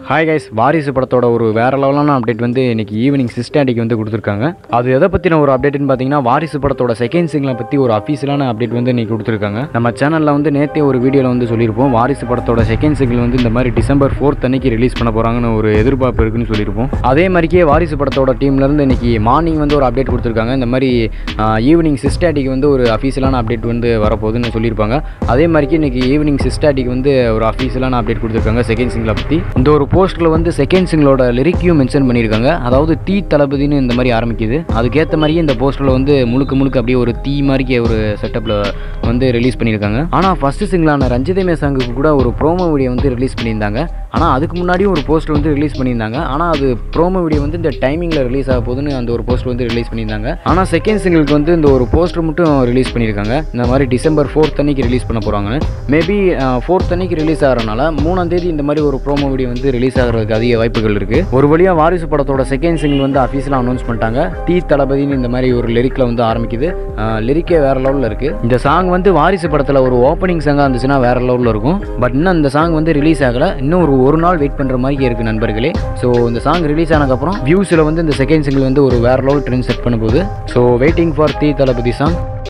hi guys வாரிசு படத்தோட ஒரு வேற லெவலான அப்டேட் வந்து இன்னைக்கு ஈவினிங் சிஸ்டாண்டிக்கு வந்து கொடுத்துருக்காங்க அது எதை பற்றின ஒரு அப்டேட்னு பார்த்தீங்கன்னா வாரிசு படத்தோட செகண்ட் சிங்கிளை பற்றி ஒரு அஃபீஷியலான அப்டேட் வந்து இன்னைக்கு கொடுத்துருக்காங்க நம்ம சேனலில் வந்து நேற்றே ஒரு வீடியோவில் வந்து சொல்லியிருப்போம் வாரிசு படத்தோட செகண்ட் சிங்கிள் வந்து இந்த மாதிரி டிசம்பர் ஃபோர்த் அன்னைக்கு ரிலீஸ் பண்ண போகிறாங்கன்னு ஒரு எதிர்பார்ப்பு இருக்குன்னு சொல்லியிருப்போம் அதே மாதிரிக்கே வாரிசு படத்தோட டீம்லேருந்து இன்னைக்கு மார்னிங் வந்து ஒரு அப்டேட் கொடுத்துருக்காங்க இந்த மாதிரி ஈவினிங் சிஸ்டாட்டிக்கு வந்து ஒரு அஃபீஷியலான அப்டேட் வந்து வரப்போகுதுன்னு சொல்லியிருப்பாங்க அதே மாதிரிக்கு இன்னைக்கு ஈவினிங் சிஸ்டாட்டிக்கு வந்து ஒரு அஃபீஷியலான அப்டேட் கொடுத்துருக்காங்க செகண்ட் சிங்கிளை பற்றி இந்த ஒரு போஸ்ட்டில் வந்து செகண்ட் சிங்கிளோட லிரிக்கையும் மென்ஷன் பண்ணியிருக்காங்க அதாவது தீ தளபதினு இந்த மாதிரி ஆரம்பிக்குது அதுக்கேற்ற மாதிரியே இந்த போஸ்டரில் வந்து முழுக்க முழுக்க அப்படியே ஒரு தீ மாதிரிக்கே ஒரு செட்டப்பில் வந்து ரிலீஸ் பண்ணியிருக்காங்க ஆனால் ஃபஸ்ட்டு சிங்கிளான ரஞ்சிதமே சாங்குக்கு கூட ஒரு ப்ரோமோ வீடியோ வந்து ரிலீஸ் பண்ணியிருந்தாங்க ஆனால் அதுக்கு முன்னாடியும் ஒரு போஸ்டர் வந்து ரிலீஸ் பண்ணியிருந்தாங்க ஆனால் அது ப்ரோமோ வீடியோ வந்து இந்த டைமிங்கில் ரிலீஸ் ஆக போகுதுன்னு அந்த ஒரு போஸ்டர் வந்து ரிலீஸ் பண்ணியிருந்தாங்க ஆனால் செகண்ட் சிங்கிளுக்கு வந்து இந்த ஒரு போஸ்டர் மட்டும் ரிலீஸ் பண்ணியிருக்காங்க இந்த மாதிரி டிசம்பர் ஃபோர்த் அன்னைக்கு ரிலீஸ் பண்ண போகிறாங்க மேபி ஃபோர்த் அன்னைக்கு ரிலீஸ் ஆகிறனால மூணாம் தேதி இந்த மாதிரி ஒரு ப்ரோமோ வீடியோ வந்து ரிலீஸ் ஆகிறதுக்கு அதிக வாய்ப்புகள் இருக்குது ஒரு வழியாக வாரிசு படத்தோட செகண்ட் சிங்கிள் வந்து அஃபீஷியலாக அனௌன்ஸ் பண்ணிட்டாங்க தீ தளபதினு இந்த மாதிரி ஒரு லிரிக்கில் வந்து ஆரம்பிக்குது லிரிக்கே வேறு லெவலில் இருக்குது இந்த சாங் வந்து வாரிசு படத்தில் ஒரு ஓப்பனிங் சாங்காக இருந்துச்சுன்னா வேறு லெவலில் இருக்கும் பட் இன்னும் இந்த சாங் வந்து ரிலீஸ் ஆகலை இன்னும் ஒரு ஒரு நாள் வெயிட் பண்ணுற மாதிரி இருக்குது நண்பர்களே ஸோ இந்த சாங் ரிலீஸ் ஆனதுக்கப்புறம் வியூஸில் வந்து இந்த செகண்ட் சிங்கிள் வந்து ஒரு வேறு லெவல் ட்ரெண்ட் செட் பண்ண போகுது ஸோ வெயிட்டிங் ஃபார் தீ தளபதி சாங்